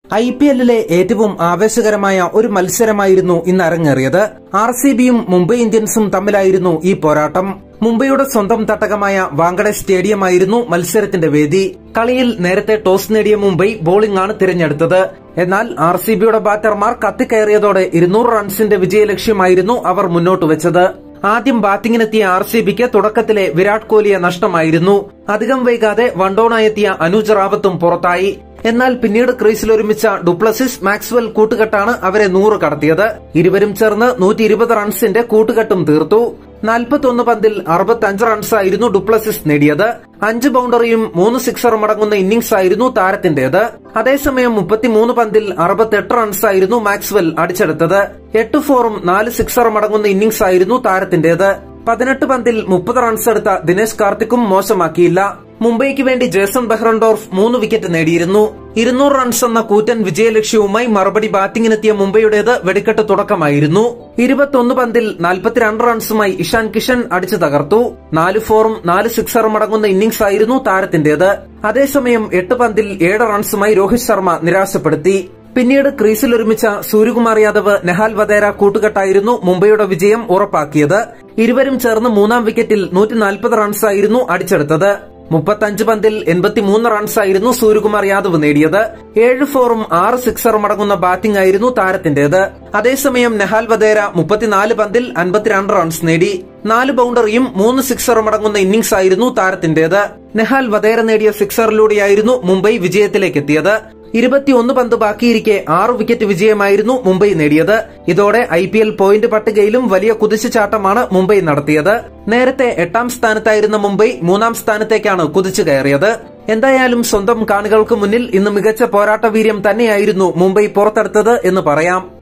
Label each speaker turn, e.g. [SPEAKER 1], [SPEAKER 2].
[SPEAKER 1] I P എല്ലിലെ ഏറ്റവും ആവേശകരമായ ഒരു മത്സരമായിരുന്നു ഇന്ന് അരങ്ങേറിയത് ആർ സി ബിയും മുംബൈ ഇന്ത്യൻസും തമ്മിലായിരുന്നു ഈ പോരാട്ടം മുംബൈയുടെ സ്വന്തം തട്ടകമായ വാങ്കഡെ സ്റ്റേഡിയമായിരുന്നു മത്സരത്തിന്റെ വേദി കളിയിൽ നേരത്തെ ടോസ് നേടിയ മുംബൈ ബോളിംഗ് ആണ് തിരഞ്ഞെടുത്തത് എന്നാൽ ആർ സി ബിയുടെ ബാറ്റർമാർ കത്തിക്കയറിയതോടെ ഇരുന്നൂറ് റൺസിന്റെ വിജയലക്ഷ്യമായിരുന്നു അവർ മുന്നോട്ട് വെച്ചത് ആദ്യം ബാറ്റിംഗിനെത്തിയ ആർ സി ബിക്ക് തുടക്കത്തിലെ വിരാട് കോഹ്ലിയെ നഷ്ടമായിരുന്നു അധികം വൈകാതെ വൺഡൌണായെത്തിയ അനുജ് റാവത്തും പുറത്തായി എന്നാൽ പിന്നീട് ക്രീസിൽ ഒരുമിച്ച ഡുപ്ലസിസ് മാക്സ്വൽ കൂട്ടുകെട്ടാണ് അവരെ നൂറ് കടത്തിയത് ഇരുവരും ചേർന്ന് നൂറ്റി ഇരുപത് റൺസിന്റെ കൂട്ടുകെട്ടും തീർത്തു നാൽപ്പത്തൊന്ന് പന്തിൽ അറുപത്തഞ്ച് റൺസായിരുന്നു ഡുപ്ലസിസ് നേടിയത് അഞ്ച് ബൌണ്ടറിയും മൂന്ന് സിക്സറും അടങ്ങുന്ന ഇന്നിംഗ്സ് ആയിരുന്നു താരത്തിന്റേത് അതേസമയം മുപ്പത്തിമൂന്ന് പന്തിൽ അറുപത്തെട്ട് റൺസായിരുന്നു മാക്സ്വൽ അടിച്ചെടുത്തത് എട്ട് ഫോറും നാല് സിക്സറും അടങ്ങുന്ന ഇന്നിംഗ്സ് ആയിരുന്നു താരത്തിന്റേത് പതിനെട്ട് പന്തിൽ മുപ്പത് റൺസ് എടുത്ത ദിനേശ് കാർത്തിക്കും മോശമാക്കിയില്ല മുംബൈക്ക് വേണ്ടി ജേസൺ ബെഹ്റൻഡോർഫ് മൂന്ന് വിക്കറ്റ് നേടിയിരുന്നു ഇരുന്നൂറ് റൺസ് എന്ന കൂറ്റൻ വിജയലക്ഷ്യവുമായി മറുപടി ബാറ്റിംഗിനെത്തിയ മുംബൈയുടേത് വെടിക്കെട്ട് തുടക്കമായിരുന്നു ഇരുപത്തൊന്ന് പന്തിൽ നാൽപ്പത്തിരണ്ട് റൺസുമായി ഇഷാൻ കിഷൻ അടിച്ചു തകർത്തു നാല് ഫോറും നാല് സിക്സറും അടങ്ങുന്ന ഇന്നിംഗ്സ് ആയിരുന്നു താരത്തിന്റേത് അതേസമയം എട്ട് പന്തിൽ ഏഴ് റൺസുമായി രോഹിത് ശർമ്മ നിരാശപ്പെടുത്തി പിന്നീട് ക്രീസിൽ ഒരുമിച്ച സൂര്യകുമാർ യാദവ് നെഹാൽ വധേര കൂട്ടുകെട്ടായിരുന്നു മുംബൈയുടെ വിജയം ഉറപ്പാക്കിയത് ഇരുവരും ചേർന്ന് മൂന്നാം വിക്കറ്റിൽ നൂറ്റി നാൽപ്പത് റൺസായിരുന്നു അടിച്ചെടുത്തത് മുപ്പത്തഞ്ച് പന്തിൽ എൺപത്തിമൂന്ന് റൺസായിരുന്നു സൂര്യകുമാർ യാദവ് നേടിയത് ഏഴ് ഫോറും ആറ് സിക്സറും അടങ്ങുന്ന ബാറ്റിംഗ് ആയിരുന്നു താരത്തിന്റേത് അതേസമയം നെഹാൽ വധേര മുപ്പത്തിനാല് പന്തിൽ അൻപത്തിരണ്ട് റൺസ് നേടി നാല് ബൌണ്ടറിയും മൂന്ന് സിക്സറും അടങ്ങുന്ന ഇന്നിംഗ്സ് ആയിരുന്നു താരത്തിന്റേത് നെഹാൽ വധേര നേടിയ സിക്സറിലൂടെയായിരുന്നു മുംബൈ വിജയത്തിലേക്കെത്തിയത് ഇരുപത്തിയൊന്ന് പന്ത് ബാക്കിയിരിക്കെ ആറ് വിക്കറ്റ് വിജയമായിരുന്നു മുംബൈ നേടിയത് ഇതോടെ ഐ പി എൽ പോയിന്റ് പട്ടികയിലും വലിയ കുതിച്ചുചാട്ടമാണ് മുംബൈ നടത്തിയത് നേരത്തെ എട്ടാം സ്ഥാനത്തായിരുന്ന മുംബൈ മൂന്നാം സ്ഥാനത്തേക്കാണ് കുതിച്ചു കയറിയത് എന്തായാലും സ്വന്തം കാണികൾക്ക് മുന്നിൽ ഇന്ന് മികച്ച പോരാട്ട വീര്യം തന്നെയായിരുന്നു മുംബൈ പുറത്തെടുത്തത് എന്ന് പറയാം